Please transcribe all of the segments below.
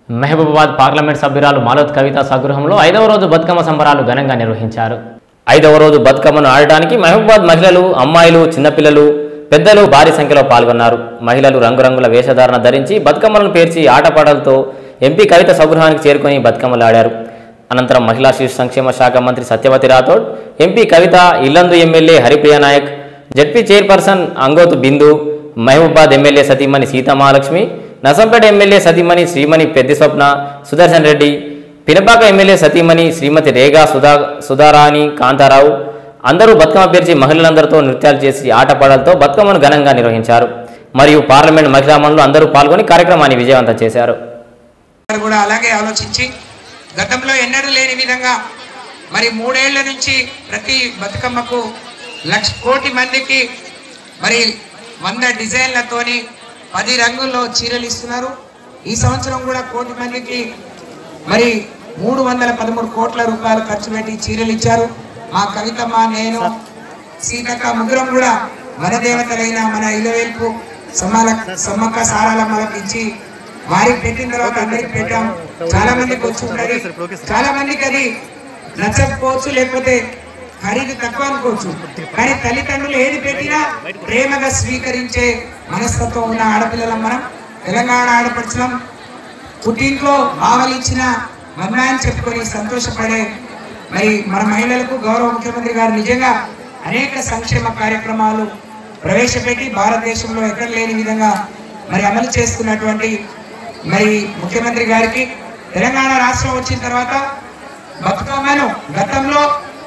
Mahabubabad parliament సభ్యురాలు మాలోత్ కవిత స్వగృహంలో ఐదవ రోజు బతుకమ్మ సంబరాలు ఘనంగా నిర్వహించారు ఐదవ రోజు బతుకమ్మను ఆడటానికి మహబూబాద్ మహిళలు అమ్మాయిలు చిన్నపిల్లలు పెద్దలు భారీ సంఖ్యలో పాల్గొన్నారు మహిళలు రంగురంగుల వేషధారణ ధరించి బతుకమ్మలను పేర్చి ఆటపాటలతో ఎంపీ కవిత స్వగృహానికి చేరుకొని బతుకమ్మలు ఆడారు అనంతరం మహిళా శిశు సంక్షేమ శాఖ మంత్రి Satyavathi Rathod MP Kavitha Yellandu MLA Haripriya Nayak ZP chairperson Angothu Bindu Mahabubabad MLA సతీమణి సీతామహాలక్ష్మి నసంపేట ఎమ్మెల్యే సతీమణి శ్రీమణి పెద్ది స్వప్న సుదర్శన్ రెడ్డి పినపాక ఎమ్మెల్యే సతీమణి శ్రీమతి రేగా సుధా సుధారాణి కాంతారావు అందరూ బతుకమ్మ పేర్చి మహిళలందరితో నృత్యాలు చేసి ఆటపాటలతో బతుకమ్మను ఘనంగా నిర్వహించారు మరియు పార్లమెంట్ మహిళా మనులు అందరూ పాల్గొని కార్యక్రమాన్ని విజయవంతం చేశారు గారు కూడా అలాగే ఆలోచించి గతంలో ఎన్నడూ లేని విధంగా మరి మూడేళ్ల నుంచి ప్రతి బతుకమ్మకు లక్ష కోటి మందికి మరి వంద డిజైన్లతోని పది రంగుల్లో చీరలు ఇస్తున్నారు ఈ సంవత్సరం కూడా కోటి మందికి మరి మూడు వందల పదమూడు కోట్ల రూపాయలు ఖర్చు పెట్టి చీరలు ఇచ్చారు మా కవితమ్మ నేను సీతక్క ముగ్గురం కూడా వనదేవతలైన మన ఇలవేల్పు సమ్మల సమ్మక్క సారాలమ్మలకు ఇచ్చి వారికి పెట్టిన తర్వాత అందరికి పెట్టాం చాలా మందికి వచ్చి ఉంటది చాలా మందికి అది నచ్చకపోవచ్చు లేకపోతే ఖరీదు తక్కువ అనుకోవచ్చు కానీ తల్లిదండ్రులు ఏది పెట్టినా ప్రేమగా స్వీకరించే మనస్తత్వం ఉన్న ఆడపిల్లలం మనం తెలంగాణ ఆడపడుచులం పుట్టింట్లో ఆవలించిన మన్నాన్ని చెప్పుకొని సంతోషపడే మరి మన మహిళలకు గౌరవ ముఖ్యమంత్రి గారు నిజంగా అనేక సంక్షేమ కార్యక్రమాలు ప్రవేశపెట్టి భారతదేశంలో ఎక్కడ లేని విధంగా మరి అమలు చేస్తున్నటువంటి మరి ముఖ్యమంత్రి గారికి తెలంగాణ రాష్ట్రం వచ్చిన తర్వాత బతుకమ్మను గతంలో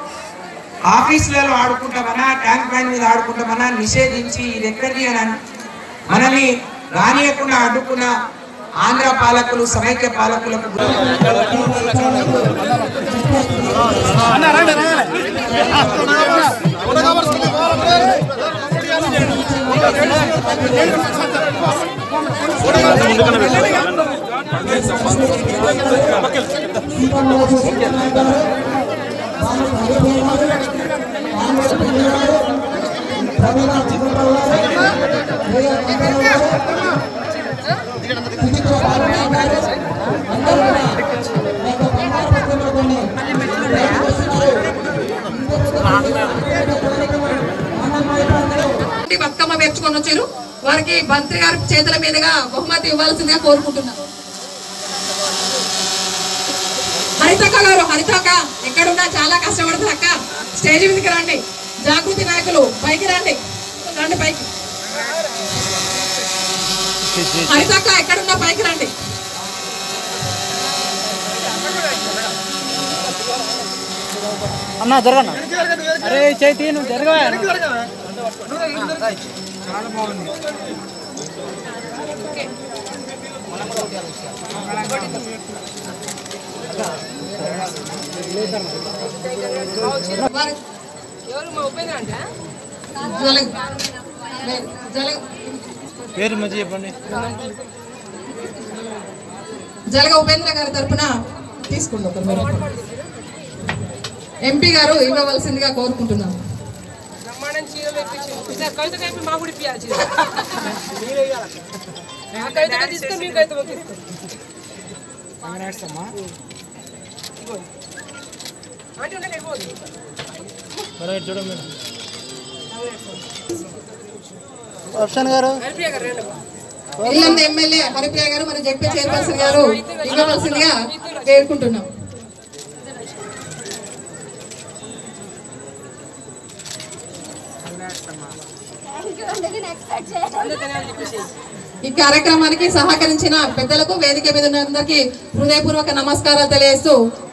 ఆఫీసులలో ఆడుకుంటామన్నా ట్యాంక్ బ్యాండ్ మీద ఆడుకుంటామన్నా నిషేధించి ఇది ఎక్కడిది అని అన్- మనల్ని రానియకుండా అడ్డుకున్న ఆంధ్ర పాలకులు సమైక్య పాలకులకు ఈ బతుకమ్మ పేర్చుకొని వచ్చారు వారికి మంత్రి గారి చేతుల మీదుగా బహుమతి ఇవ్వాల్సిందిగా కోరుకుంటున్నాను హరితక్క గారు హరితక్క ఎక్కడున్నా చాలా కష్టపడుతుంది అక్క స్టేజ్ మీదకి రండి జాగృతి నాయకులు పైకి రండి రండి పైకి హరితక్క ఎక్కడున్నా పైకి రండి అన్న జరగన్న అరే చైతి నువ్వు జరగవా వారి జలగ జలగ పేరు మంచి చెప్పండి జలగ ఉపేంద్ర గారి తరపున తీసుకుంటాం ఒక మీరు. ఎంపీ గారు ఇవ్వవలసిందిగా కోరుకుంటున్నాం బ్రహ్మాండం చీరలు ఇప్పించింది సార్ కవిత కలిపి మా కూడా ఇప్పించాలి చీర ఆ కవిత తీస్తే మీ కవిత తీస్తాం అంటే ఉంటే లేకపోతే మరి చూడండి ఆప్షన్ గారు హరిప్రియ గారు రండి ఇల్లంద ఎమ్మెల్యే హరిప్రియ గారు మరి జడ్పీ చైర్పర్సన్ గారు ఇవ్వవలసిందిగా పేర్కొంటున్నాం ఈ కార్యక్రమానికి సహకరించిన పెద్దలకు వేదిక మీద ఉన్న అందరికీ హృదయపూర్వక నమస్కారాలు తెలియజేస్తూ